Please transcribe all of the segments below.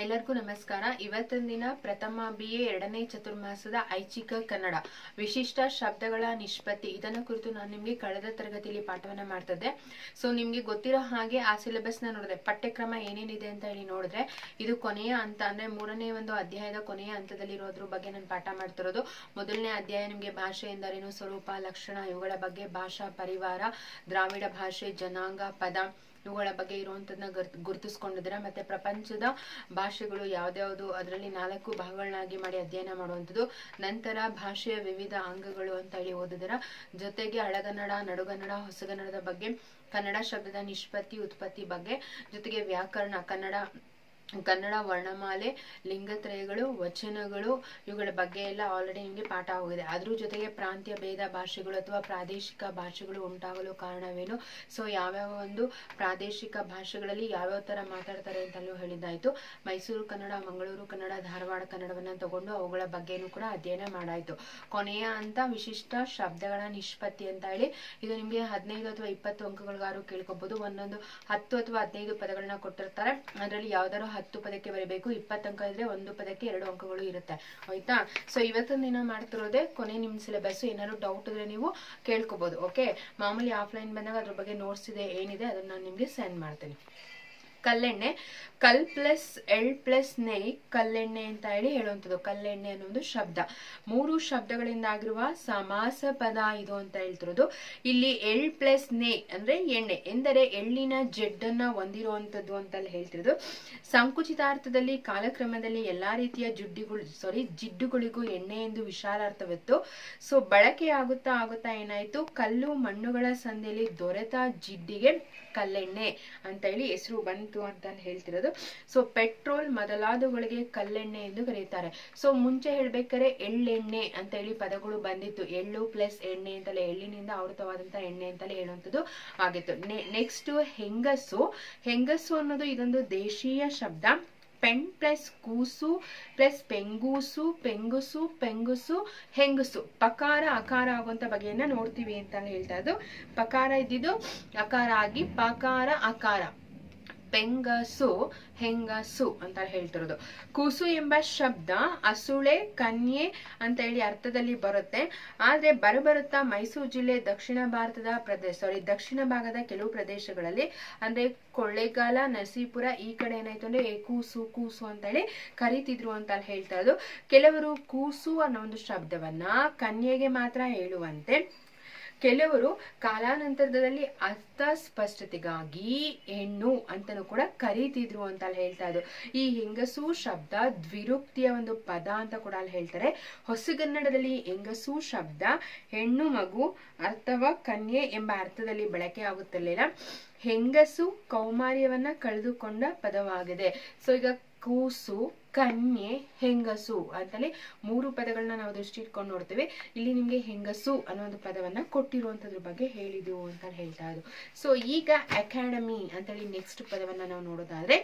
ಎಲ್ಲರಿಗೂ ನಮಸ್ಕಾರ ಇವತ್ತಿನ ದಿನ ಪ್ರಥಮ ಬಿ ಎ ಎರಡನೇ ಚತುರ್ಮಾಸದ ಐಚ್ಛಿಕ ಕನ್ನಡ ವಿಶಿಷ್ಟ ಶಬ್ದಗಳ ನಿಷ್ಪತ್ತಿ ಇದನ್ನ ಕುರಿತು ನಾನು ನಿಮಗೆ ಕಳೆದ ತರಗತಿಯಲ್ಲಿ ಪಾಠವನ್ನ ಮಾಡ್ತಿದ್ದೆ ಸೊ ನಿಮ್ಗೆ ಗೊತ್ತಿರೋ ಹಾಗೆ ಆ ಸಿಲೆಬಸ್ ನ ನೋಡಿದೆ ಪಠ್ಯಕ್ರಮ ಏನೇನಿದೆ ಅಂತ ಹೇಳಿ ನೋಡಿದ್ರೆ ಇದು ಕೊನೆಯ ಹಂತ ಅಂದ್ರೆ ಮೂರನೇ ಒಂದು ಅಧ್ಯಾಯದ ಕೊನೆಯ ಹಂತದಲ್ಲಿ ಇರೋದ್ರ ಬಗ್ಗೆ ನಾನು ಪಾಠ ಮಾಡ್ತಿರೋದು ಮೊದಲನೇ ಅಧ್ಯಾಯ ನಿಮ್ಗೆ ಭಾಷೆ ಎಂದರೇನು ಸ್ವರೂಪ ಲಕ್ಷಣ ಇವುಗಳ ಬಗ್ಗೆ ಭಾಷಾ ಪರಿವಾರ ದ್ರಾವಿಡ ಭಾಷೆ ಜನಾಂಗ ಪದ ಇವುಗಳ ಬಗ್ಗೆ ಇರುವಂತದನ್ನ ಗುರುತಿಸ್ಕೊಂಡಿದ್ದೀರಾ ಮತ್ತೆ ಪ್ರಪಂಚದ ಭಾಷೆಗಳು ಯಾವ್ದ್ಯಾವ್ದು ಅದರಲ್ಲಿ ನಾಲ್ಕು ಭಾಗಗಳನ್ನಾಗಿ ಮಾಡಿ ಅಧ್ಯಯನ ಮಾಡುವಂಥದ್ದು ನಂತರ ಭಾಷೆಯ ವಿವಿಧ ಅಂಗಗಳು ಅಂತ ಹೇಳಿ ಓದಿದಿರ ಜೊತೆಗೆ ಹಳಗನ್ನಡ ನಡುಗನ್ನಡ ಹೊಸಗನ್ನಡದ ಬಗ್ಗೆ ಕನ್ನಡ ಶಬ್ದದ ನಿಷ್ಪತ್ತಿ ಉತ್ಪತ್ತಿ ಬಗ್ಗೆ ಜೊತೆಗೆ ವ್ಯಾಕರಣ ಕನ್ನಡ ಕನ್ನಡ ವರ್ಣಮಾಲೆ ಲಿಂಗತ್ರಯಗಳು ವಚನಗಳು ಇವುಗಳ ಬಗ್ಗೆ ಎಲ್ಲ ಆಲ್ರೆಡಿ ನಿಮಗೆ ಪಾಠ ಹೋಗಿದೆ ಅದ್ರ ಜೊತೆಗೆ ಪ್ರಾಂತ್ಯ ಭೇದ ಭಾಷೆಗಳು ಅಥವಾ ಪ್ರಾದೇಶಿಕ ಭಾಷೆಗಳು ಉಂಟಾಗಲು ಕಾರಣವೇನು ಸೊ ಯಾವ್ಯಾವ ಒಂದು ಪ್ರಾದೇಶಿಕ ಭಾಷೆಗಳಲ್ಲಿ ಯಾವ್ಯಾವ ತರ ಮಾತಾಡ್ತಾರೆ ಅಂತಲೂ ಹೇಳಿದ್ದಾಯ್ತು ಮೈಸೂರು ಕನ್ನಡ ಮಂಗಳೂರು ಕನ್ನಡ ಧಾರವಾಡ ಕನ್ನಡವನ್ನ ತಗೊಂಡು ಅವುಗಳ ಬಗ್ಗೆನೂ ಕೂಡ ಅಧ್ಯಯನ ಮಾಡಾಯ್ತು ಕೊನೆಯ ಅಂತ ವಿಶಿಷ್ಟ ಶಬ್ದಗಳ ನಿಷ್ಪತ್ತಿ ಅಂತ ಹೇಳಿ ಇದು ನಿಮ್ಗೆ ಹದಿನೈದು ಅಥವಾ ಇಪ್ಪತ್ತು ಅಂಕಗಳಿಗಾರು ಕೇಳ್ಕೊಬಹುದು ಒಂದೊಂದು ಹತ್ತು ಅಥವಾ ಹದಿನೈದು ಪದಗಳನ್ನ ಕೊಟ್ಟಿರ್ತಾರೆ ಅದರಲ್ಲಿ ಯಾವ್ದಾರು ಹತ್ತು ಪದಕ್ಕೆ ಬರಬೇಕು ಇಪ್ಪತ್ತು ಅಂಕ ಇದ್ರೆ ಒಂದು ಪದಕ್ಕೆ ಎರಡು ಅಂಕಗಳು ಇರುತ್ತೆ ಆಯ್ತಾ ಸೊ ಇವತ್ತಿನ ದಿನ ಮಾಡ್ತಿರೋದೇ ಕೊನೆ ನಿಮ್ ಸಿಲೆಬಸ್ ಏನಾದ್ರು ಡೌಟ್ ಇದ್ರೆ ನೀವು ಕೇಳ್ಕೊಬಹುದು ಓಕೆ ಮಾಮೂಲಿ ಆಫ್ಲೈನ್ ಬಂದಾಗ ಅದ್ರ ಬಗ್ಗೆ ನೋಟ್ಸ್ ಇದೆ ಏನಿದೆ ಅದನ್ನ ನಾನು ನಿಮ್ಗೆ ಸೆಂಡ್ ಮಾಡ್ತೀನಿ ಕಲ್ಲೆಣ್ಣೆ ಕಲ್ ಪ್ಲಸ್ ಎಳ್ ಪ್ಲಸ್ ನೇ ಕಲ್ಲೆಣ್ಣೆ ಅಂತ ಹೇಳಿ ಹೇಳುವಂಥದ್ದು ಕಲ್ಲೆಣ್ಣೆ ಅನ್ನೋದು ಶಬ್ದ ಮೂರು ಶಬ್ದಗಳಿಂದ ಆಗಿರುವ ಸಮಾಸ ಪದ ಇದು ಅಂತ ಹೇಳ್ತಿರೋದು ಇಲ್ಲಿ ಎಳ್ ಪ್ಲಸ್ ನೇ ಅಂದ್ರೆ ಎಣ್ಣೆ ಎಂದರೆ ಎಳ್ಳಿನ ಜೆಡ್ಡನ್ನ ಹೊಂದಿರುವಂತದ್ದು ಅಂತ ಹೇಳ್ತಿರೋದು ಸಂಕುಚಿತಾರ್ಥದಲ್ಲಿ ಕಾಲಕ್ರಮದಲ್ಲಿ ಎಲ್ಲಾ ರೀತಿಯ ಜುಡ್ಡಿಗಳು ಸಾರಿ ಜಿಡ್ಡುಗಳಿಗೂ ಎಣ್ಣೆ ಎಂದು ವಿಶಾಲಾರ್ಥವಿತ್ತು ಸೊ ಬಳಕೆ ಆಗುತ್ತಾ ಆಗುತ್ತಾ ಏನಾಯ್ತು ಕಲ್ಲು ಮಣ್ಣುಗಳ ಸಂಧಿಯಲ್ಲಿ ದೊರೆತ ಜಿಡ್ಡಿಗೆ ಕಲ್ಲೆಣ್ಣೆ ಅಂತ ಹೇಳಿ ಹೆಸರು ಬಂತು ಅಂತ ಹೇಳ್ತಿರೋದು ಸೊ ಪೆಟ್ರೋಲ್ ಮೊದಲಾದವುಗಳಿಗೆ ಕಲ್ಲೆಣ್ಣೆ ಎಂದು ಕರೀತಾರೆ ಸೊ ಮುಂಚೆ ಹೇಳ್ಬೇಕಾದ್ರೆ ಎಳ್ಳೆಣ್ಣೆ ಅಂತ ಹೇಳಿ ಪದಗಳು ಬಂದಿತ್ತು ಎಳ್ಳು ಪ್ಲಸ್ ಎಣ್ಣೆ ಅಂತಲೇ ಎಳ್ಳಿನಿಂದ ಆವೃತವಾದಂತ ಎಣ್ಣೆ ಅಂತಲೇ ಹೇಳುವಂಥದ್ದು ಆಗಿತ್ತು ನೆಕ್ಸ್ಟ್ ಹೆಂಗಸು ಹೆಂಗಸು ಅನ್ನೋದು ಇದೊಂದು ದೇಶೀಯ ಶಬ್ದ ಪೆಣ್ ಪ್ಲಸ್ ಕೂಸು ಪ್ಲಸ್ ಪೆಂಗೂಸು ಪೆಂಗುಸು ಪೆಂಗುಸು ಹೆಂಗುಸು ಪಕಾರ ಅಕಾರ ಆಗುವಂತ ಬಗೆಯನ್ನ ನೋಡ್ತೀವಿ ಅಂತ ಹೇಳ್ತಾ ಇದ್ದು ಪಕಾರ ಇದ್ದಿದ್ದು ಅಕಾರ ಆಗಿ ಪಕಾರ ಅಕಾರ ಪೆಂಗಸು ಹೆಂಗಸು ಅಂತ ಹೇಳ್ತಿರೋದು ಕೂಸು ಎಂಬ ಶಬ್ದ ಅಸುಳೆ ಕನ್ಯೆ ಅಂತ ಹೇಳಿ ಅರ್ಥದಲ್ಲಿ ಬರುತ್ತೆ ಆದ್ರೆ ಬರಬರುತ್ತಾ ಮೈಸೂರು ಜಿಲ್ಲೆ ದಕ್ಷಿಣ ಭಾರತದ ಪ್ರದೇಶ ಸಾರಿ ದಕ್ಷಿಣ ಭಾಗದ ಕೆಲವು ಪ್ರದೇಶಗಳಲ್ಲಿ ಅಂದ್ರೆ ಕೊಳ್ಳೇಗಾಲ ನರಸೀಪುರ ಈ ಕಡೆ ಏನಾಯ್ತು ಅಂದ್ರೆ ಕೂಸು ಕೂಸು ಅಂತ ಹೇಳಿ ಕರಿತಿದ್ರು ಅಂತ ಹೇಳ್ತಾ ಇರೋದು ಕೆಲವರು ಕೂಸು ಅನ್ನೋ ಒಂದು ಶಬ್ದವನ್ನ ಕನ್ಯೆಗೆ ಮಾತ್ರ ಹೇಳುವಂತೆ ಕೆಲವರು ಕಾಲಾನಂತರದಲ್ಲಿ ಅರ್ಥ ಸ್ಪಷ್ಟತೆಗಾಗಿ ಹೆಣ್ಣು ಅಂತನೂ ಕೂಡ ಕರೀತಿದ್ರು ಅಂತ ಹೇಳ್ತಾ ಇದ್ರು ಈ ಹೆಂಗಸು ಶಬ್ದ ದ್ವಿರುಕ್ತಿಯ ಒಂದು ಪದ ಅಂತ ಕೂಡ ಅಲ್ಲಿ ಹೇಳ್ತಾರೆ ಹೊಸಗನ್ನಡದಲ್ಲಿ ಹೆಂಗಸು ಶಬ್ದ ಹೆಣ್ಣು ಮಗು ಅರ್ಥವ ಕನ್ಯೆ ಎಂಬ ಅರ್ಥದಲ್ಲಿ ಬಳಕೆ ಆಗುತ್ತಿರಲಿಲ್ಲ ಹೆಂಗಸು ಕೌಮಾರ್ಯವನ್ನ ಕಳೆದುಕೊಂಡ ಪದವಾಗಿದೆ ಸೊ ಈಗ ಕೂಸು ಕನ್ಯೆ ಹೆಂಗಸು ಅಂತಲೇ ಮೂರು ಪದಗಳನ್ನ ನಾವು ದೃಷ್ಟಿ ಇಟ್ಕೊಂಡು ನೋಡ್ತೇವೆ ಇಲ್ಲಿ ನಿಮ್ಗೆ ಹೆಂಗಸು ಅನ್ನೋ ಒಂದು ಪದವನ್ನ ಕೊಟ್ಟಿರುವಂತದ್ರ ಬಗ್ಗೆ ಹೇಳಿದ್ರು ಅಂತ ಹೇಳ್ತಾ ಇದ್ರು ಸೊ ಈಗ ಅಕಾಡೆಮಿ ಅಂತೇಳಿ ನೆಕ್ಸ್ಟ್ ಪದವನ್ನ ನಾವು ನೋಡೋದಾದ್ರೆ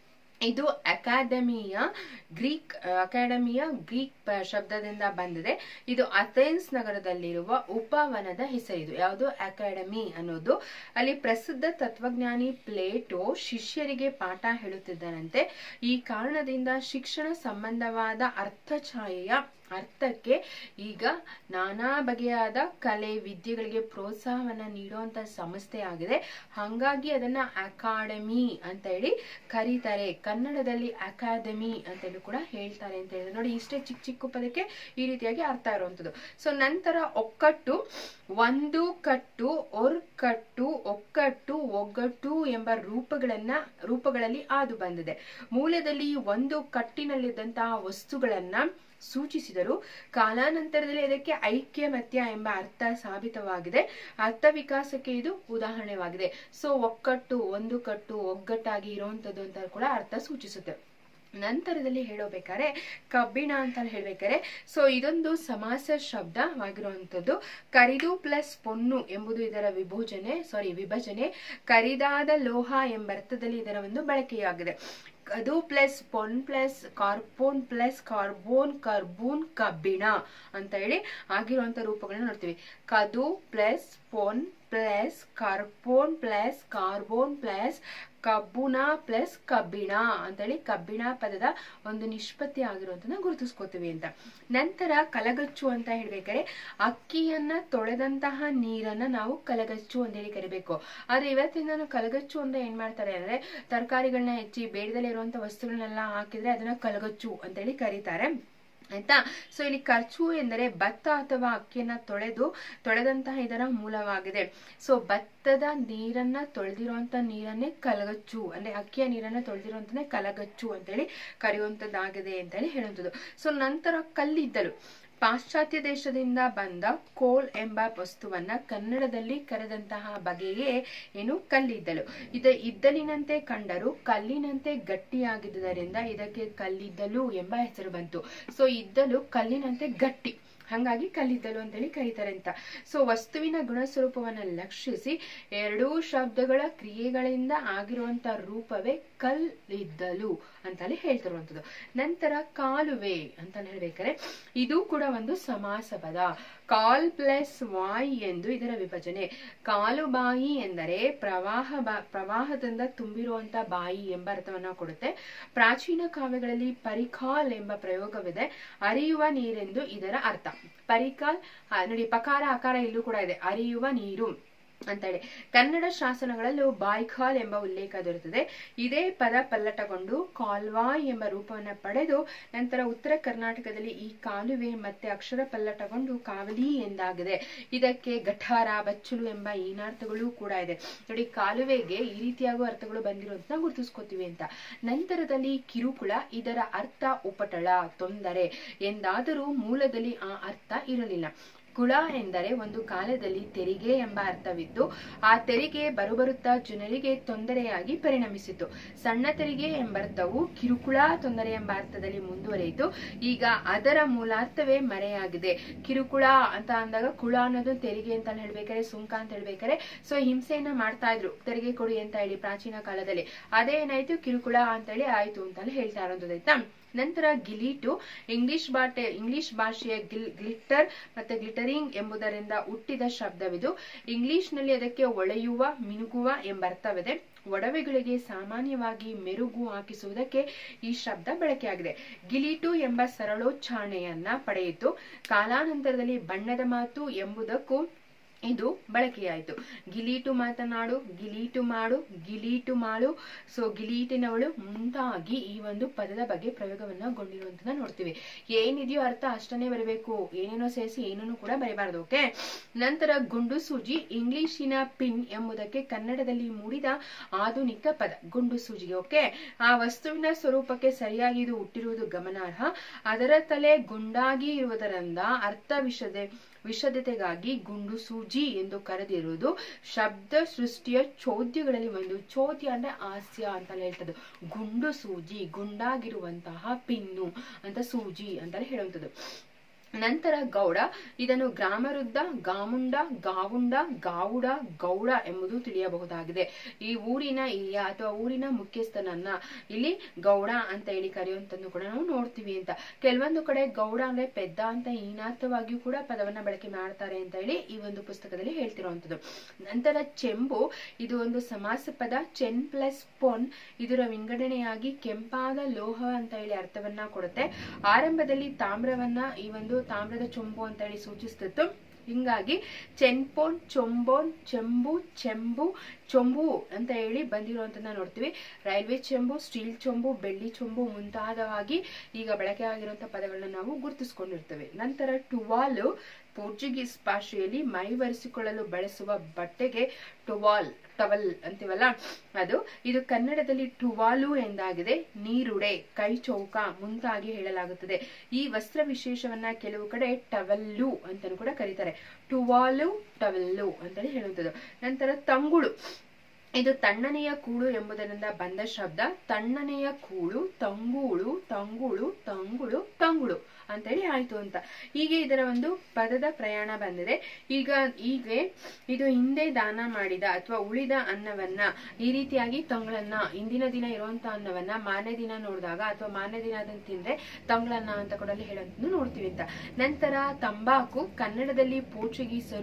ಇದು ಅಕಾಡೆಮಿಯ ಗ್ರೀಕ್ ಅಕಾಡೆಮಿಯ ಗ್ರೀಕ್ ಶಬ್ದದಿಂದ ಬಂದಿದೆ ಇದು ಅಥೆನ್ಸ್ ನಗರದಲ್ಲಿರುವ ಉಪವನದ ಹೆಸರಿದು ಯಾವುದು ಅಕಾಡೆಮಿ ಅನ್ನೋದು ಅಲ್ಲಿ ಪ್ರಸಿದ್ಧ ತತ್ವಜ್ಞಾನಿ ಪ್ಲೇಟೋ ಶಿಷ್ಯರಿಗೆ ಪಾಠ ಹೇಳುತ್ತಿದ್ದಾನಂತೆ ಈ ಕಾರಣದಿಂದ ಶಿಕ್ಷಣ ಸಂಬಂಧವಾದ ಅರ್ಥಛಾಯೆಯ ಅರ್ಥಕ್ಕೆ ಈಗ ನಾನಾ ಬಗೆಯಾದ ಕಲೆ ವಿದ್ಯೆಗಳಿಗೆ ಪ್ರೋತ್ಸಾಹವನ್ನ ನೀಡುವಂತ ಸಂಸ್ಥೆ ಆಗಿದೆ ಹಾಗಾಗಿ ಅದನ್ನ ಅಕಾಡೆಮಿ ಅಂತ ಹೇಳಿ ಕರೀತಾರೆ ಕನ್ನಡದಲ್ಲಿ ಅಕಾಡೆಮಿ ಅಂತ ಹೇಳಿ ಕೂಡ ಹೇಳ್ತಾರೆ ಅಂತ ಹೇಳಿದ್ರೆ ನೋಡಿ ಇಷ್ಟೇ ಚಿಕ್ಕ ಚಿಕ್ಕ ಪದಕ್ಕೆ ಈ ರೀತಿಯಾಗಿ ಅರ್ಥ ಇರುವಂತದ್ದು ಸೊ ನಂತರ ಒಕ್ಕಟ್ಟು ಒಂದು ಕಟ್ಟು ಒರ್ಕಟ್ಟು ಒಕ್ಕಟ್ಟು ಒಗ್ಗಟ್ಟು ಎಂಬ ರೂಪಗಳನ್ನ ರೂಪಗಳಲ್ಲಿ ಆದು ಬಂದಿದೆ ಮೂಲದಲ್ಲಿ ಒಂದು ಕಟ್ಟಿನಲ್ಲಿದ್ದಂತಹ ವಸ್ತುಗಳನ್ನ ಸೂಚಿಸಿದರು ಕಾಲಾನಂತರದಲ್ಲಿ ಅದಕ್ಕೆ ಐಕ್ಯಮತ್ಯ ಎಂಬ ಅರ್ಥ ಸಾಬೀತವಾಗಿದೆ ಅರ್ಥ ವಿಕಾಸಕ್ಕೆ ಇದು ಉದಾಹರಣೆವಾಗಿದೆ ಸೊ ಒಕ್ಕಟ್ಟು ಒಂದು ಕಟ್ಟು ಒಗ್ಗಟ್ಟಾಗಿ ಇರುವಂತದ್ದು ಅಂತ ಕೂಡ ಅರ್ಥ ಸೂಚಿಸುತ್ತೆ ನಂತರದಲ್ಲಿ ಹೇಳಬೇಕಾದ್ರೆ ಕಬ್ಬಿಣ ಅಂತ ಹೇಳ್ಬೇಕಾದ್ರೆ ಸೊ ಇದೊಂದು ಸಮಾಸ ಶಬ್ದವಾಗಿರುವಂತದ್ದು ಕರಿದು ಪ್ಲಸ್ ಪೊನ್ನು ಎಂಬುದು ಇದರ ವಿಭೋಜನೆ ಸಾರಿ ವಿಭಜನೆ ಕರಿದಾದ ಲೋಹ ಎಂಬ ಅರ್ಥದಲ್ಲಿ ಇದರ ಒಂದು ಬಳಕೆಯಾಗಿದೆ ಕದು ಪ್ಲಸ್ ಪೊನ್ ಪ್ಲಸ್ ಕಾರ್ಬೋನ್ ಪ್ಲಸ್ ಕಾರ್ಬೋನ್ ಕರ್ಬೂನ್ ಕಬ್ಬಿಣ ಅಂತ ಹೇಳಿ ಆಗಿರುವಂತ ರೂಪಗಳನ್ನ ನೋಡ್ತೀವಿ ಕದು ಪ್ಲಸ್ ಪೊನ್ ಪ್ಲಸ್ ಕಾರ್ಬೋನ್ ಪ್ಲಸ್ ಕಾರ್ಬೋನ್ ಪ್ಲಸ್ ಕಬ್ಬುಣ ಪ್ಲಸ್ ಕಬ್ಬಿಣ ಅಂತೇಳಿ ಕಬ್ಬಿಣ ಪದದ ಒಂದು ನಿಷ್ಪತ್ತಿ ಆಗಿರುವಂತನ್ನ ಗುರುತಿಸ್ಕೋತೀವಿ ಅಂತ ನಂತರ ಕಲಗಚ್ಚು ಅಂತ ಹೇಳ್ಬೇಕಾದ್ರೆ ಅಕ್ಕಿಯನ್ನ ತೊಳೆದಂತಹ ನೀರನ್ನ ನಾವು ಕಲಗಚ್ಚು ಅಂತ ಹೇಳಿ ಕರಿಬೇಕು ಆದ್ರೆ ಇವತ್ತಿನ ನಾನು ಕಲಗಚ್ಚು ಅಂತ ಏನ್ ಮಾಡ್ತಾರೆ ಅಂದ್ರೆ ತರಕಾರಿಗಳನ್ನ ಹೆಚ್ಚಿ ಬೇಡದಲ್ಲೇ ಇರುವಂತ ವಸ್ತುಗಳನ್ನೆಲ್ಲ ಹಾಕಿದ್ರೆ ಅದನ್ನ ಕಲಗಚ್ಚು ಅಂತ ಹೇಳಿ ಕರೀತಾರೆ ಆಯ್ತಾ ಸೊ ಇಲ್ಲಿ ಖರ್ಚು ಎಂದರೆ ಭತ್ತ ಅಥವಾ ಅಕ್ಕಿಯನ್ನ ತೊಳೆದು ತೊಳೆದಂತಹ ಇದರ ಮೂಲವಾಗಿದೆ ಸೊ ಭತ್ತದ ನೀರನ್ನ ತೊಳೆದಿರುವಂತ ನೀರನ್ನೇ ಕಲಗಚ್ಚು ಅಂದ್ರೆ ಅಕ್ಕಿಯ ನೀರನ್ನ ತೊಳೆದಿರುವಂತನೇ ಕಲಗಚ್ಚು ಅಂತೇಳಿ ಕರೆಯುವಂತದ್ದಾಗಿದೆ ಅಂತೇಳಿ ಹೇಳುವಂಥದ್ದು ಸೊ ನಂತರ ಕಲ್ಲಿದ್ದಲು ಪಾಶ್ಚಾತ್ಯ ದೇಶದಿಂದ ಬಂದ ಕೋಲ್ ಎಂಬ ವಸ್ತುವನ್ನ ಕನ್ನಡದಲ್ಲಿ ಕರೆದಂತಹ ಬಗೆಯೇ ಏನು ಕಲ್ಲಿದ್ದಲು ಇದ ಇದ್ದಲಿನಂತೆ ಕಂಡರೂ ಕಲ್ಲಿನಂತೆ ಗಟ್ಟಿಯಾಗಿದ್ದುದರಿಂದ ಇದಕ್ಕೆ ಕಲ್ಲಿದ್ದಲು ಎಂಬ ಹೆಸರು ಬಂತು ಸೊ ಇದ್ದಲು ಕಲ್ಲಿನಂತೆ ಗಟ್ಟಿ ಹಂಗಾಗಿ ಕಲ್ಲಿದ್ದಲು ಅಂತೇಳಿ ಕರೀತಾರೆ ಅಂತ ಸೊ ವಸ್ತುವಿನ ಗುಣಸ್ವರೂಪವನ್ನ ಲಕ್ಷಿಸಿ ಎರಡೂ ಶಬ್ದಗಳ ಕ್ರಿಯೆಗಳಿಂದ ಆಗಿರುವಂತ ರೂಪವೇ ಕಲ್ಲಿದ್ದಲು ಅಂತಲೇ ಹೇಳ್ತಿರುವಂಥದ್ದು ನಂತರ ಕಾಲುವೆ ಅಂತ ಹೇಳ್ಬೇಕಾದ್ರೆ ಇದು ಕೂಡ ಒಂದು ಸಮಾಸ ಪದ ಕಾಲ್ ಪ್ಲಸ್ ವಾಯ್ ಎಂದು ಇದರ ವಿಭಜನೆ ಕಾಲು ಬಾಯಿ ಎಂದರೆ ಪ್ರವಾಹ ಬಾ- ಪ್ರವಾಹದಿಂದ ತುಂಬಿರುವಂತ ಬಾಯಿ ಎಂಬ ಅರ್ಥವನ್ನ ಕೊಡುತ್ತೆ ಪ್ರಾಚೀನ ಕಾವ್ಯಗಳಲ್ಲಿ ಪರಿಕಾಲ್ ಎಂಬ ಪ್ರಯೋಗವಿದೆ ಅರಿಯುವ ನೀರೆಂದು ಇದರ ಅರ್ಥ ಪರಿಕಾಲ್ ಆ, ನೋಡಿ ಪಕಾರ ಆಕಾರ ಇಲ್ಲೂ ಕೂಡ ಇದೆ ಅರಿಯುವ ನೀರು ಅಂತೇಳಿ ಕನ್ನಡ ಶಾಸನಗಳಲ್ಲೂ ಬಾಯ್ಕಾಲ್ ಎಂಬ ಉಲ್ಲೇಖ ದೊರೆತಿದೆ ಇದೇ ಪದ ಪಲ್ಲಟಗೊಂಡು ಕಾಲ್ವಾಯ್ ಎಂಬ ರೂಪವನ್ನ ಪಡೆದು ನಂತರ ಉತ್ತರ ಕರ್ನಾಟಕದಲ್ಲಿ ಈ ಕಾಲುವೆ ಮತ್ತೆ ಅಕ್ಷರ ಪಲ್ಲಟಗೊಂಡು ಕಾವಲಿ ಎಂದಾಗಿದೆ ಇದಕ್ಕೆ ಗಠಾರ ಬಚ್ಚಲು ಎಂಬ ಈನಾರ್ಥಗಳು ಕೂಡ ಇದೆ ನೋಡಿ ಕಾಲುವೆಗೆ ಈ ರೀತಿಯಾಗುವ ಅರ್ಥಗಳು ಬಂದಿರುವಂತ ಗುರುತಿಸ್ಕೋತೀವಿ ಅಂತ ನಂತರದಲ್ಲಿ ಕಿರುಕುಳ ಇದರ ಅರ್ಥ ಉಪಟಳ ತೊಂದರೆ ಎಂದಾದರೂ ಮೂಲದಲ್ಲಿ ಆ ಅರ್ಥ ಇರಲಿಲ್ಲ ಕುಳ ಎಂದರೆ ಒಂದು ಕಾಲದಲ್ಲಿ ತೆರಿಗೆ ಎಂಬ ಅರ್ಥವಿದ್ದು ಆ ತೆರಿಗೆ ಬರುಬರುತ್ತಾ ಜನರಿಗೆ ತೊಂದರೆಯಾಗಿ ಪರಿಣಮಿಸಿತು ಸಣ್ಣ ತೆರಿಗೆ ಎಂಬರ್ಥವು ಕಿರುಕುಳ ತೊಂದರೆ ಎಂಬ ಅರ್ಥದಲ್ಲಿ ಮುಂದುವರಿಯಿತು ಈಗ ಅದರ ಮೂಲಾರ್ಥವೇ ಮರೆಯಾಗಿದೆ ಕಿರುಕುಳ ಅಂತ ಅಂದಾಗ ಕುಳ ಅನ್ನೋದು ತೆರಿಗೆ ಅಂತ ಹೇಳ್ಬೇಕಾದ್ರೆ ಸುಂಕ ಅಂತ ಹೇಳ್ಬೇಕಾದ್ರೆ ಸೊ ಹಿಂಸೆಯನ್ನ ಮಾಡ್ತಾ ಇದ್ರು ತೆರಿಗೆ ಕೊಡಿ ಅಂತ ಹೇಳಿ ಪ್ರಾಚೀನ ಕಾಲದಲ್ಲಿ ಅದೇ ಏನಾಯ್ತು ಕಿರುಕುಳ ಅಂತ ಹೇಳಿ ಆಯ್ತು ಅಂತ ಹೇಳ್ತಾ ಇರೋದು ಆಯ್ತಾ ನಂತರ ಗಿಲೀಟು ಇಂಗ್ಲಿಷ್ ಬಾಟೆ ಇಂಗ್ಲಿಷ್ ಭಾಷೆಯ ಗಿಲ್ ಗ್ಲಿಟ್ಟರ್ ಮತ್ತೆ ಗ್ಲಿಟರಿಂಗ್ ಎಂಬುದರಿಂದ ಹುಟ್ಟಿದ ಶಬ್ದವಿದು ಇಂಗ್ಲಿಷ್ನಲ್ಲಿ ಅದಕ್ಕೆ ಒಳೆಯುವ ಮಿನುಗುವ ಎಂಬ ಅರ್ಥವಿದೆ ಒಡವೆಗಳಿಗೆ ಸಾಮಾನ್ಯವಾಗಿ ಮೆರುಗು ಹಾಕಿಸುವುದಕ್ಕೆ ಈ ಶಬ್ದ ಬಳಕೆಯಾಗಿದೆ ಗಿಲೀಟು ಎಂಬ ಸರಳೋಚ್ಚಾರಣೆಯನ್ನ ಪಡೆಯಿತು ಕಾಲಾನಂತರದಲ್ಲಿ ಬಣ್ಣದ ಮಾತು ಎಂಬುದಕ್ಕೂ ಇದು ಬಳಕೆಯಾಯಿತು ಗಿಲೀಟು ಮಾತನಾಡು ಗಿಲೀಟು ಮಾಡು ಗಿಲೀಟು ಮಾಡು ಸೊ ಗಿಲೀಟಿನವಳು ಮುಂದಾಗಿ ಈ ಒಂದು ಪದದ ಬಗ್ಗೆ ಪ್ರಯೋಗವನ್ನ ಗೊಂಡಿರುವಂತದ ನೋಡ್ತೀವಿ ಏನಿದೆಯೋ ಅರ್ಥ ಅಷ್ಟನ್ನೇ ಬರಬೇಕು ಏನೇನೋ ಸೇರಿಸಿ ಏನನ್ನು ಕೂಡ ಬರೀಬಾರ್ದು ಓಕೆ ನಂತರ ಗುಂಡು ಸೂಜಿ ಇಂಗ್ಲಿಶಿನ ಪಿನ್ ಎಂಬುದಕ್ಕೆ ಕನ್ನಡದಲ್ಲಿ ಮೂಡಿದ ಆಧುನಿಕ ಪದ ಗುಂಡು ಸೂಜಿಗೆ ಓಕೆ ಆ ವಸ್ತುವಿನ ಸ್ವರೂಪಕ್ಕೆ ಸರಿಯಾಗಿ ಇದು ಹುಟ್ಟಿರುವುದು ಗಮನಾರ್ಹ ಅದರ ತಲೆ ಗುಂಡಾಗಿ ಇರುವುದರಿಂದ ಅರ್ಥ ವಿಷದೆ ವಿಷದತೆಗಾಗಿ ಗುಂಡು ಸೂಜಿ ಎಂದು ಕರೆದಿರುವುದು ಶಬ್ದ ಸೃಷ್ಟಿಯ ಚೋದ್ಯಗಳಲ್ಲಿ ಒಂದು ಚೋದ್ಯ ಅಂದ್ರೆ ಹಾಸ್ಯ ಅಂತ ಹೇಳ್ತದ್ದು ಗುಂಡು ಸೂಜಿ ಗುಂಡಾಗಿರುವಂತಹ ಪಿನ್ನು ಅಂತ ಸೂಜಿ ಅಂತ ಹೇಳುವಂಥದ್ದು ನಂತರ ಗೌಡ ಇದನ್ನು ಗ್ರಾಮರುದ್ದ ಗಾಮುಂಡ ಗಾವುಂಡ ಗಾವುಡ ಗೌಡ ಎಂಬುದು ತಿಳಿಯಬಹುದಾಗಿದೆ ಈ ಊರಿನ ಇಲ್ಲಿಯ ಅಥವಾ ಊರಿನ ಮುಖ್ಯಸ್ಥನನ್ನ ಇಲ್ಲಿ ಗೌಡ ಅಂತ ಹೇಳಿ ಕರೆಯುವಂತದ್ದು ಕೂಡ ನಾವು ನೋಡ್ತೀವಿ ಅಂತ ಕೆಲವೊಂದು ಕಡೆ ಗೌಡ ಅಂದ್ರೆ ಪೆದ್ದ ಅಂತ ಈನಾರ್ಥವಾಗಿಯೂ ಕೂಡ ಪದವನ್ನ ಬಳಕೆ ಮಾಡ್ತಾರೆ ಅಂತ ಹೇಳಿ ಈ ಒಂದು ಪುಸ್ತಕದಲ್ಲಿ ಹೇಳ್ತಿರುವಂತದ್ದು ನಂತರ ಚೆಂಬು ಇದು ಒಂದು ಸಮಾಸ ಪದ ಚೆನ್ ಪ್ಲಸ್ ಪೊನ್ ಇದರ ವಿಂಗಡಣೆಯಾಗಿ ಕೆಂಪಾದ ಲೋಹ ಅಂತ ಹೇಳಿ ಅರ್ಥವನ್ನ ಕೊಡುತ್ತೆ ಆರಂಭದಲ್ಲಿ ತಾಮ್ರವನ್ನ ಈ ಒಂದು ತಾಮ್ರದ ಚೊಂಬು ಅಂತ ಹೇಳಿ ಸೂಚಿಸ್ತಿತ್ತು ಹಿಂಗಾಗಿ ಚೆನ್ಪೋನ್ ಚೊಂಬೋನ್ ಚೆಂಬು ಚೆಂಬು ಚೊಂಬು ಅಂತ ಹೇಳಿ ಬಂದಿರುವಂತನ್ನ ನೋಡ್ತೀವಿ ರೈಲ್ವೆ ಚೆಂಬು ಸ್ಟೀಲ್ ಚೊಂಬು ಬೆಳ್ಳಿ ಚೊಂಬು ಮುಂತಾದವಾಗಿ ಈಗ ಬಳಕೆ ಆಗಿರುವಂತಹ ಪದಗಳನ್ನ ನಾವು ಗುರುತಿಸ್ಕೊಂಡಿರ್ತೇವೆ ನಂತರ ಟುವಾಲು ಪೋರ್ಚುಗೀಸ್ ಭಾಷೆಯಲ್ಲಿ ಮೈ ಒರೆಸಿಕೊಳ್ಳಲು ಬಳಸುವ ಬಟ್ಟೆಗೆ ಟುವಾಲ್ ಟವಲ್ ಅಂತೀವಲ್ಲ ಅದು ಇದು ಕನ್ನಡದಲ್ಲಿ ಟುವಾಲು ಎಂದಾಗಿದೆ ನೀರುಡೆ ಕೈ ಚೌಕ ಮುಂತಾಗಿ ಹೇಳಲಾಗುತ್ತದೆ ಈ ವಸ್ತ್ರ ವಿಶೇಷವನ್ನ ಕೆಲವು ಕಡೆ ಟವಲ್ಲು ಅಂತಾನು ಕೂಡ ಕರೀತಾರೆ ಟುವಾಲು ಟವಲ್ಲು ಅಂತೇಳಿ ಹೇಳುವಂಥದ್ದು ನಂತರ ತಂಗುಳು ಇದು ತಣ್ಣನೆಯ ಕೂಡು ಎಂಬುದರಿಂದ ಬಂದ ಶಬ್ದ ತಣ್ಣನೆಯ ಕೂಳು ತಂಗೂಳು ತಂಗುಳು ತಂಗುಳು ತಂಗುಳು ಅಂತೇಳಿ ಆಯ್ತು ಅಂತ ಹೀಗೆ ಇದರ ಒಂದು ಪದದ ಪ್ರಯಾಣ ಬಂದಿದೆ ಈಗ ಹೀಗೆ ಇದು ಹಿಂದೆ ದಾನ ಮಾಡಿದ ಅಥವಾ ಉಳಿದ ಅನ್ನವನ್ನ ಈ ರೀತಿಯಾಗಿ ತಂಗಳನ್ನ ಇಂದಿನ ದಿನ ಇರುವಂತ ಅನ್ನವನ್ನ ಮಾರನೇ ದಿನ ನೋಡಿದಾಗ ಅಥವಾ ಮಾರನೇ ದಿನ ಅದನ್ನ ತಿಂದ್ರೆ ತಂಗಳನ್ನ ಅಂತ ಕೂಡ ಅಲ್ಲಿ ಹೇಳೋದನ್ನು ನೋಡ್ತೀವಿ ಅಂತ ನಂತರ ತಂಬಾಕು ಕನ್ನಡದಲ್ಲಿ ಪೋರ್ಚುಗೀಸರು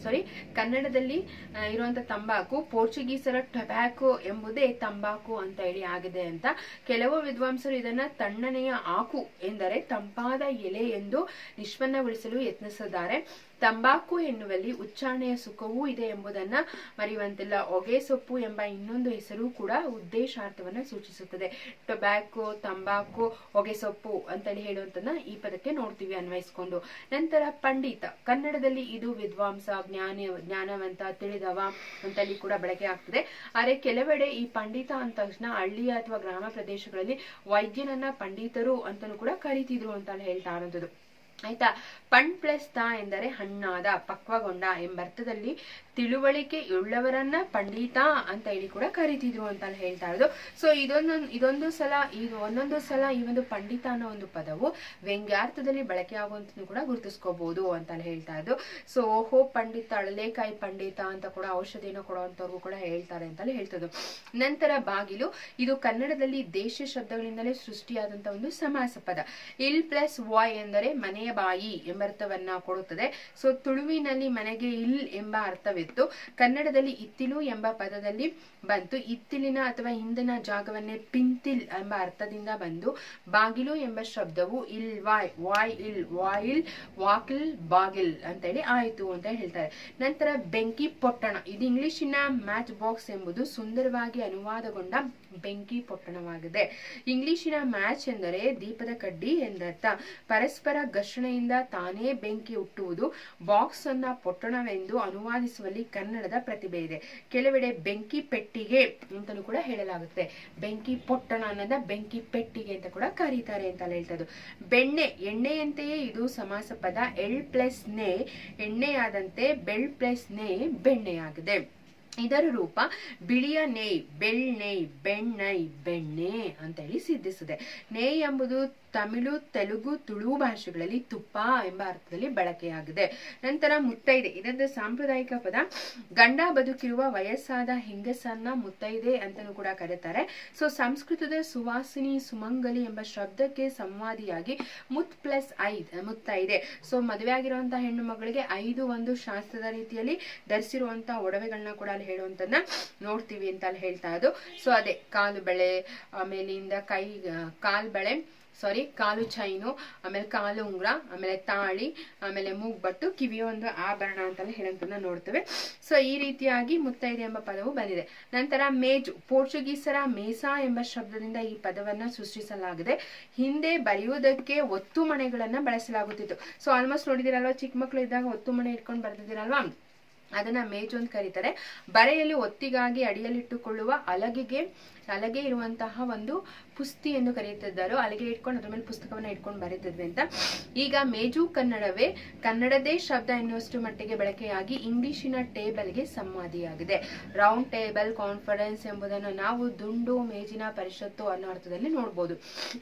ಸಾರಿ ಕನ್ನಡದಲ್ಲಿ ಆ, ಇರುವಂತ ತಂಬಾಕು ಪೋರ್ಚುಗೀಸರ ಟೊಬ್ಯಾಕೋ ಎಂಬುದೇ ತಂಬಾಕು ಅಂತ ಹೇಳಿ ಆಗಿದೆ ಅಂತ ಕೆಲವು ವಿದ್ವಾಂಸರು ಇದನ್ನ ತಣ್ಣನೆಯ ಆಕು ಎಂದರೆ ತಂಪಾದ ಎಲೆ ಎಂದು ನಿಷ್ಪನ್ನಗೊಳಿಸಲು ಯತ್ನಿಸಿದ್ದಾರೆ ತಂಬಾಕು ಎನ್ನುವಲ್ಲಿ ಉಚ್ಚಾರಣೆಯ ಸುಖವೂ ಇದೆ ಎಂಬುದನ್ನ ಮರೆಯುವಂತಿಲ್ಲ ಹೊಗೆ ಸೊಪ್ಪು ಎಂಬ ಇನ್ನೊಂದು ಹೆಸರು ಕೂಡ ಉದ್ದೇಶಾರ್ಥವನ್ನ ಸೂಚಿಸುತ್ತದೆ ಟೊಬ್ಯಾಕೋ ತಂಬಾಕು ಹೊಗೆ ಸೊಪ್ಪು ಅಂತೇಳಿ ಹೇಳುವಂತನ್ನ ಈ ಪದಕ್ಕೆ ನೋಡ್ತೀವಿ ಅನ್ವಯಿಸ್ಕೊಂಡು ನಂತರ ಪಂಡಿತ ಕನ್ನಡದಲ್ಲಿ ಇದು ವಿದ್ವಾಂಸ ಜ್ಞಾನಿ ಜ್ಞಾನವಂತ ತಿಳಿದವ ಅಂತೇಳಿ ಕೂಡ ಬಳಕೆ ಆಗ್ತದೆ ಆದ್ರೆ ಕೆಲವೆಡೆ ಈ ಪಂಡಿತ ಅಂದ ತಕ್ಷಣ ಹಳ್ಳಿಯ ಅಥವಾ ಗ್ರಾಮ ಪ್ರದೇಶಗಳಲ್ಲಿ ವೈದ್ಯನನ್ನ ಪಂಡಿತರು ಅಂತಾನು ಕೂಡ ಕರಿತಿದ್ರು ಅಂತ ಹೇಳ್ತಾ ಇರೋದು ಆಯ್ತಾ ಪಣ್ ಪ್ಲಸ್ ತ ಎಂದರೆ ಹಣ್ಣಾದ ಪಕ್ವಗೊಂಡ ಎಂಬರ್ಥದಲ್ಲಿ ತಿಳುವಳಿಕೆ ಉಳ್ಳವರನ್ನ ಪಂಡಿತ ಅಂತ ಹೇಳಿ ಕೂಡ ಕರಿತಿದ್ರು ಅಂತ ಹೇಳ್ತಾ ಇರೋದು ಸೊ ಇದೊಂದೊಂದು ಇದೊಂದು ಸಲ ಇದು ಒಂದೊಂದು ಸಲ ಈ ಒಂದು ಪಂಡಿತ ಅನ್ನೋ ಒಂದು ಪದವು ವ್ಯಂಗ್ಯಾರ್ಥದಲ್ಲಿ ಬಳಕೆ ಆಗುವಂತ ಕೂಡ ಗುರುತಿಸ್ಕೋಬಹುದು ಅಂತ ಹೇಳ್ತಾ ಇದ್ದು ಸೊ ಓಹೋ ಪಂಡಿತ ಅಳಲೇಕಾಯಿ ಪಂಡಿತ ಅಂತ ಕೂಡ ಔಷಧಿನ ಕೊಡುವಂತವ್ರಿಗೂ ಕೂಡ ಹೇಳ್ತಾರೆ ಅಂತ ಹೇಳ್ತದ್ದು ನಂತರ ಬಾಗಿಲು ಇದು ಕನ್ನಡದಲ್ಲಿ ದೇಶ ಶಬ್ದಗಳಿಂದಲೇ ಸೃಷ್ಟಿಯಾದಂತ ಒಂದು ಸಮಾಸ ಪದ ಇಲ್ ಪ್ಲಸ್ ವಾಯ್ ಎಂದರೆ ಮನೆಯ ಬಾಯಿ ಎಂಬರ್ಥವನ್ನ ಕೊಡುತ್ತದೆ ಸೊ ತುಳುವಿನಲ್ಲಿ ಮನೆಗೆ ಇಲ್ ಎಂಬ ಅರ್ಥವಿತ್ತು ಕನ್ನಡದಲ್ಲಿ ಇತ್ತಿಲು ಎಂಬ ಪದದಲ್ಲಿ ಬಂತು ಇತ್ತಿಲಿನ ಅಥವಾ ಹಿಂದಿನ ಜಾಗವನ್ನೇ ಪಿಂತಿಲ್ ಎಂಬ ಅರ್ಥದಿಂದ ಬಂದು ಬಾಗಿಲು ಎಂಬ ಶಬ್ದವು ಇಲ್ ವಾಯ್ ವಾಯ್ ಇಲ್ ವಾಯಿಲ್ ವಾಕಿಲ್ ಬಾಗಿಲ್ ಅಂತೇಳಿ ಆಯಿತು ಅಂತ ಹೇಳ್ತಾರೆ ನಂತರ ಬೆಂಕಿ ಪೊಟ್ಟಣ ಇದು ಇಂಗ್ಲಿಶಿನ ಮ್ಯಾಚ್ ಬಾಕ್ಸ್ ಎಂಬುದು ಸುಂದರವಾಗಿ ಅನುವಾದಗೊಂಡ ಬೆಂಕಿ ಪೊಟ್ಟಣವಾಗಿದೆ ಇಂಗ್ಲಿಶಿನ ಮ್ಯಾಚ್ ಎಂದರೆ ದೀಪದ ಕಡ್ಡಿ ಎಂದರ್ಥ ಪರಸ್ಪರ ಘರ್ಷಣೆಯಿಂದ ತಾನೇ ಬೆಂಕಿ ಹುಟ್ಟುವುದು ಬಾಕ್ಸ್ ಅನ್ನ ಪೊಟ್ಟಣವೆಂದು ಅನುವಾದಿಸುವಲ್ಲಿ ಕನ್ನಡದ ಪ್ರತಿಭೆ ಇದೆ ಕೆಲವೆಡೆ ಬೆಂಕಿ ಪೆಟ್ಟಿಗೆ ಅಂತಲೂ ಕೂಡ ಹೇಳಲಾಗುತ್ತೆ ಬೆಂಕಿ ಪೊಟ್ಟಣ ಅನ್ನೋದ ಬೆಂಕಿ ಪೆಟ್ಟಿಗೆ ಅಂತ ಕೂಡ ಕರೀತಾರೆ ಅಂತ ಹೇಳ್ತದ್ದು ಬೆಣ್ಣೆ ಎಣ್ಣೆಯಂತೆಯೇ ಇದು ಸಮಾಸ ಪದ ಎಳ್ ಪ್ಲಸ್ ನೇ ಎಣ್ಣೆಯಾದಂತೆ ಬೆಳ್ ಪ್ಲಸ್ ನೇ ಬೆಣ್ಣೆಯಾಗಿದೆ ಇದರ ರೂಪ ಬಿಳಿಯ ನೇಯ್ ಬೆಳ್ನೈ ಬೆಣ್ಣೈ ಬೆಣ್ಣೆ ಅಂತ ಹೇಳಿ ಸಿದ್ಧಿಸಿದೆ ನೇಯ್ ಎಂಬುದು ತಮಿಳು ತೆಲುಗು ತುಳು ಭಾಷೆಗಳಲ್ಲಿ ತುಪ್ಪ ಎಂಬ ಅರ್ಥದಲ್ಲಿ ಬಳಕೆಯಾಗಿದೆ ನಂತರ ಮುತ್ತೈದೆ ಇದೊಂದು ಸಾಂಪ್ರದಾಯಿಕ ಪದ ಗಂಡ ಬದುಕಿರುವ ವಯಸ್ಸಾದ ಹೆಂಗಸನ್ನ ಮುತ್ತೈದೆ ಅಂತಲೂ ಕೂಡ ಕರೀತಾರೆ ಸೊ ಸಂಸ್ಕೃತದ ಸುವಾಸಿನಿ ಸುಮಂಗಲಿ ಎಂಬ ಶಬ್ದಕ್ಕೆ ಸಂವಾದಿಯಾಗಿ ಮುತ್ ಪ್ಲಸ್ ಐದ್ ಮುತ್ತೈದೆ ಸೊ ಮದುವೆ ಆಗಿರುವಂತಹ ಹೆಣ್ಣು ಮಗಳಿಗೆ ಐದು ಒಂದು ಶಾಸ್ತ್ರದ ರೀತಿಯಲ್ಲಿ ಧರಿಸಿರುವಂತಹ ಒಡವೆಗಳನ್ನ ಕೂಡ ಅಲ್ಲಿ ಹೇಳುವಂತನ್ನ ನೋಡ್ತೀವಿ ಅಂತ ಅಲ್ಲಿ ಹೇಳ್ತಾ ಇದ್ದು ಸೊ ಅದೇ ಕಾಲು ಬಳೆ ಆಮೇಲಿಂದ ಕೈ ಕಾಲ್ ಬಳೆ ಸಾರಿ ಕಾಲು ಚೈನು ಆಮೇಲೆ ಕಾಲು ಉಂಗುರ ಆಮೇಲೆ ತಾಳಿ ಆಮೇಲೆ ಮೂಗ್ಬಟ್ಟು ಕಿವಿಯ ಒಂದು ಆಭರಣ ಅಂತೆಲ್ಲ ಹೇಳೋದನ್ನ ನೋಡ್ತೇವೆ ಸೊ ಈ ರೀತಿಯಾಗಿ ಮುತ್ತೈದೆ ಎಂಬ ಪದವು ಬಂದಿದೆ ನಂತರ ಮೇಜು ಪೋರ್ಚುಗೀಸರ ಮೇಸಾ ಎಂಬ ಶಬ್ದದಿಂದ ಈ ಪದವನ್ನ ಸೃಷ್ಟಿಸಲಾಗಿದೆ ಹಿಂದೆ ಬರೆಯುವುದಕ್ಕೆ ಒತ್ತು ಮಣೆಗಳನ್ನ ಬಳಸಲಾಗುತ್ತಿತ್ತು ಸೊ ಆಲ್ಮೋಸ್ಟ್ ನೋಡಿದಿರಲ್ವಾ ಚಿಕ್ಕ ಮಕ್ಕಳು ಇದ್ದಾಗ ಒತ್ತು ಮಣೆ ಇಟ್ಕೊಂಡು ಬರ್ತಿದ್ದೀರಲ್ವಾ ಅದನ್ನ ಮೇಜು ಅಂತ ಕರೀತಾರೆ ಬರೆಯಲ್ಲಿ ಒತ್ತಿಗಾಗಿ ಅಡಿಯಲ್ಲಿಟ್ಟುಕೊಳ್ಳುವ ಅಲಗಿಗೆ ಅಲಗೆ ಇರುವಂತಹ ಒಂದು ಪುಸ್ತಿ ಎಂದು ಕರೆಯುತ್ತಿದ್ದರು ಅಲಗೆ ಇಟ್ಕೊಂಡು ಅದ್ರ ಮೇಲೆ ಪುಸ್ತಕವನ್ನ ಇಟ್ಕೊಂಡು ಬರೀತಿದ್ವಿ ಅಂತ ಈಗ ಮೇಜು ಕನ್ನಡವೇ ಕನ್ನಡದೇ ಶಬ್ದ ಎನ್ನುವಷ್ಟು ಮಟ್ಟಿಗೆ ಬಳಕೆಯಾಗಿ ಇಂಗ್ಲಿಶಿನ ಟೇಬಲ್ಗೆ ಸಂವಾದಿಯಾಗಿದೆ ರೌಂಡ್ ಟೇಬಲ್ ಕಾನ್ಫರೆನ್ಸ್ ಎಂಬುದನ್ನು ನಾವು ದುಂಡು ಮೇಜಿನ ಪರಿಷತ್ತು ಅನ್ನೋ ಅರ್ಥದಲ್ಲಿ ನೋಡ್ಬೋದು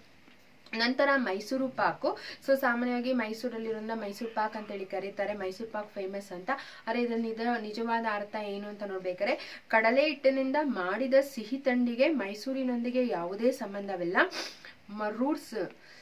ನಂತರ ಮೈಸೂರು ಪಾಕು ಸೊ ಸಾಮಾನ್ಯವಾಗಿ ಮೈಸೂರಲ್ಲಿರೋದ್ರಿಂದ ಮೈಸೂರು ಪಾಕ್ ಅಂತ ಹೇಳಿ ಕರೀತಾರೆ ಮೈಸೂರು ಪಾಕ್ ಫೇಮಸ್ ಅಂತ ಅರೆ ಇದರ ನಿಜ ನಿಜವಾದ ಅರ್ಥ ಏನು ಅಂತ ನೋಡ್ಬೇಕಾದ್ರೆ ಕಡಲೆ ಹಿಟ್ಟಿನಿಂದ ಮಾಡಿದ ಸಿಹಿ ತಂಡಿಗೆ ಮೈಸೂರಿನೊಂದಿಗೆ ಯಾವುದೇ ಸಂಬಂಧವಿಲ್ಲ ಮರೂರ್ಸ್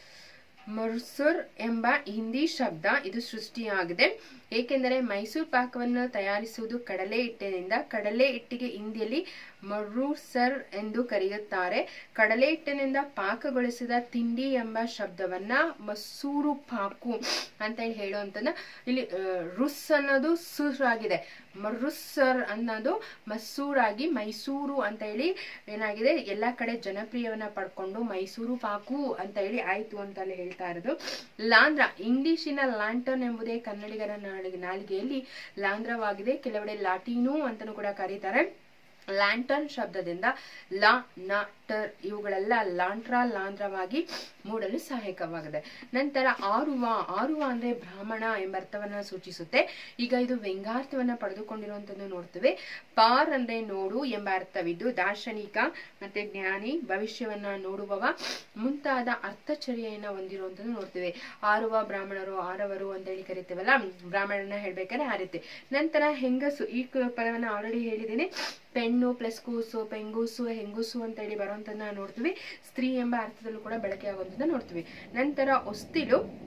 ಮರ್ಸುರ್ ಎಂಬ ಹಿಂದಿ ಶಬ್ದ ಇದು ಸೃಷ್ಟಿಯಾಗಿದೆ ಏಕೆಂದರೆ ಮೈಸೂರು ಪಾಕವನ್ನು ತಯಾರಿಸುವುದು ಕಡಲೆ ಹಿಟ್ಟಿನಿಂದ ಕಡಲೆ ಹಿಟ್ಟಿಗೆ ಹಿಂದಿಯಲ್ಲಿ ಮರೂಸರ್ ಎಂದು ಕರೆಯುತ್ತಾರೆ ಕಡಲೆ ಹಿಟ್ಟಿನಿಂದ ಪಾಕಗೊಳಿಸಿದ ತಿಂಡಿ ಎಂಬ ಶಬ್ದವನ್ನ ಮಸೂರು ಪಾಕು ಅಂತ ಹೇಳಿ ಹೇಳುವಂತಂದ ಇಲ್ಲಿ ಆ, ರುಸ್ ಅನ್ನೋದು ಸುರ್ ಆಗಿದೆ ಮರುಸರ್ ಅನ್ನೋದು ಮಸೂರಾಗಿ ಮೈಸೂರು ಅಂತ ಹೇಳಿ ಏನಾಗಿದೆ ಎಲ್ಲಾ ಕಡೆ ಜನಪ್ರಿಯವನ್ನ ಪಡ್ಕೊಂಡು ಮೈಸೂರು ಪಾಕು ಅಂತ ಹೇಳಿ ಆಯ್ತು ಅಂತ ಅಲ್ಲಿ ಹೇಳ್ತಾ ಇರೋದು ಲಾಂಧ್ರ ಇಂಗ್ಲಿಶಿನ ಲ್ಯಾಂಟರ್ನ್ ಎಂಬುದೇ ಕನ್ನಡಿಗರ ನಾಡಿಗೆ ನಾಲಿಗೆಯಲ್ಲಿ ಲಾಂಧ್ರವಾಗಿದೆ ಕೆಲವೆಡೆ ಲಾಟಿನು ಅಂತಲೂ ಕೂಡ ಕರೀತಾರೆ ಲ್ಯಾಂಟರ್ನ್ ಶಬ್ದದಿಂದ ಲಾ ನ ಟರ್ ಇವುಗಳೆಲ್ಲ ಲಾಂಟ್ರಾ ಲಾಂಧ್ರವಾಗಿ ಮೂಡಲು ಸಹಾಯಕವಾಗಿದೆ ನಂತರ ಆರುವ ಆರುವ ಅಂದ್ರೆ ಬ್ರಾಹ್ಮಣ ಎಂಬ ಅರ್ಥವನ್ನ ಸೂಚಿಸುತ್ತೆ ಈಗ ಇದು ವ್ಯಂಗ್ಯಾರ್ಥವನ್ನ ಪಡೆದುಕೊಂಡಿರುವಂತದ್ದು ನೋಡ್ತೇವೆ ಪಾರ್ ಅಂದ್ರೆ ನೋಡು ಎಂಬ ಅರ್ಥವಿದ್ದು ದಾರ್ಶನಿಕ ಮತ್ತೆ ಜ್ಞಾನಿ ಭವಿಷ್ಯವನ್ನ ನೋಡುವವ ಮುಂತಾದ ಅರ್ಥಚರ್ಯೆಯನ್ನ ಹೊಂದಿರುವಂತದ್ದು ನೋಡ್ತೇವೆ ಆರುವ ಬ್ರಾಹ್ಮಣರು ಆರವರು ಅಂತ ಹೇಳಿ ಕರಿತೇವಲ್ಲ ಬ್ರಾಹ್ಮಣನ ಹೇಳ್ಬೇಕಾದ್ರೆ ಆ ರೀತಿ ನಂತರ ಹೆಂಗಸು ಈ ಕ- ಪದವನ್ನ ಆಲ್ರೆಡಿ ಹೇಳಿದ್ದೀನಿ ಪೆಣ್ಣು ಪ್ಲಸ್ ಕೂಸು ಪೆಂಗೂಸು ಹೆಂಗುಸು ಅಂತ ಹೇಳಿ ಬರುವಂತದನ್ನ ನೋಡ್ತೀವಿ ಸ್ತ್ರೀ ಎಂಬ ಅರ್ಥದಲ್ಲೂ ಕೂಡ ಬಳಕೆ ಆಗುವಂತದನ್ನ ನೋಡ್ತೀವಿ ನಂತರ ಹೊಸ್ತಿಲು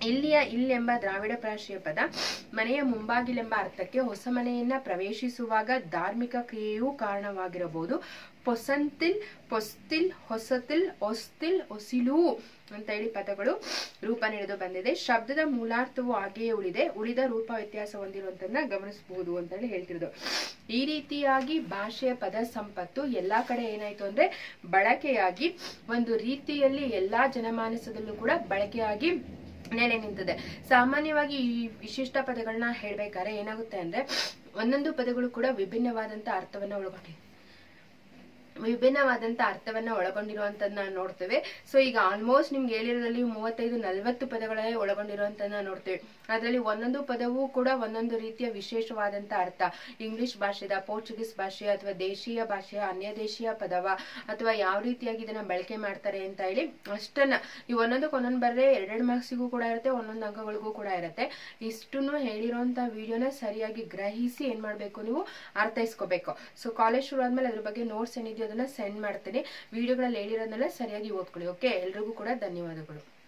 ಇಲ್ಲಿಯ ಇಲ್ಲೆಂಬ ದ್ರಾವಿಡ ಭಾಷೆಯ ಪದ ಮನೆಯ ಮುಂಬಾಗಿಲೆಂಬ ಅರ್ಥಕ್ಕೆ ಹೊಸ ಮನೆಯನ್ನ ಪ್ರವೇಶಿಸುವಾಗ ಧಾರ್ಮಿಕ ಕ್ರಿಯೆಯೂ ಕಾರಣವಾಗಿರಬಹುದು ಪೊಸಂತಿಲ್ ಪೊಸ್ತಿಲ್ ಹೊಸತಿಲ್ ಒಸ್ತಿಲ್ ಒಸಿಲು ಅಂತ ಹೇಳಿ ಪದಗಳು ರೂಪ ನೀಡಿದು ಬಂದಿದೆ ಶಬ್ದದ ಮೂಲಾರ್ಥವು ಹಾಗೆಯೇ ಉಳಿದೆ ಉಳಿದ ರೂಪ ವ್ಯತ್ಯಾಸ ಹೊಂದಿರುವಂತನ್ನ ಗಮನಿಸಬಹುದು ಅಂತ ಹೇಳಿ ಹೇಳ್ತಿರೋದು ಈ ರೀತಿಯಾಗಿ ಭಾಷೆಯ ಪದ ಸಂಪತ್ತು ಎಲ್ಲಾ ಕಡೆ ಏನಾಯ್ತು ಅಂದ್ರೆ ಬಳಕೆಯಾಗಿ ಒಂದು ರೀತಿಯಲ್ಲಿ ಎಲ್ಲಾ ಜನಮಾನಸದಲ್ಲೂ ಕೂಡ ಬಳಕೆಯಾಗಿ ನೆಲೆ ನಿಂತಿದೆ ಸಾಮಾನ್ಯವಾಗಿ ಈ ವಿಶಿಷ್ಟ ಪದಗಳನ್ನ ಹೇಳ್ಬೇಕಾದ್ರೆ ಏನಾಗುತ್ತೆ ಅಂದ್ರೆ ಒಂದೊಂದು ಪದಗಳು ಕೂಡ ವಿಭಿನ್ನವಾದಂತ ಅರ್ಥವನ್ನ ಒಳಗೊಂಡಿದೆ ವಿಭಿನ್ನವಾದಂತ ಅರ್ಥವನ್ನ ಒಳಗೊಂಡಿರುವಂತದನ್ನ ನೋಡ್ತೇವೆ ಸೊ ಈಗ ಆಲ್ಮೋಸ್ಟ್ ನಿಮ್ಗೆ ಹೇಳಿರೋದ್ರಲ್ಲಿ ಮೂವತ್ತೈದು ನಲವತ್ತು ಪದಗಳೇ ಒಳಗೊಂಡಿರುವಂತದನ್ನ ನೋಡ್ತೇವೆ ಅದರಲ್ಲಿ ಒಂದೊಂದು ಪದವೂ ಕೂಡ ಒಂದೊಂದು ರೀತಿಯ ವಿಶೇಷವಾದಂತ ಅರ್ಥ ಇಂಗ್ಲಿಷ್ ಭಾಷೆದ ಪೋರ್ಚುಗೀಸ್ ಭಾಷೆ ಅಥವಾ ದೇಶೀಯ ಭಾಷೆಯ ಅನ್ಯ ದೇಶೀಯ ಪದವ ಅಥವಾ ಯಾವ ರೀತಿಯಾಗಿ ಇದನ್ನ ಬಳಕೆ ಮಾಡ್ತಾರೆ ಅಂತ ಹೇಳಿ ಅಷ್ಟನ್ನ ನೀವು ಒಂದೊಂದಕ್ಕೆ ಒಂದೊಂದು ಬರ್ರೆ ಎರಡೆರಡು ಮಾರ್ಕ್ಸಿಗೂ ಕೂಡ ಇರುತ್ತೆ ಒಂದೊಂದು ಅಂಕಗಳಿಗೂ ಕೂಡ ಇರುತ್ತೆ ಇಷ್ಟನ್ನು ಹೇಳಿರೋಂತ ವಿಡಿಯೋನ ಸರಿಯಾಗಿ ಗ್ರಹಿಸಿ ಏನ್ ಮಾಡ್ಬೇಕು ನೀವು ಅರ್ಥೈಸ್ಕೋಬೇಕು ಸೊ ಕಾಲೇಜ್ ಶುರು ಆದ್ಮೇಲೆ ಅದ್ರ ಬಗ್ಗೆ ನೋಟ್ಸ್ ಏನಿದೆಯೋ ಅದನ್ನ ಸೆಂಡ್ ಮಾಡ್ತೀನಿ ವಿಡಿಯೋಗಳಲ್ಲಿ ಹೇಳಿರೋದನ್ನೆಲ್ಲ ಸರಿಯಾಗಿ ಓದ್ಕೊಳ್ಳಿ ಓಕೆ ಎಲ್ರಿಗೂ ಕೂಡ ಧನ್ಯವಾದಗಳು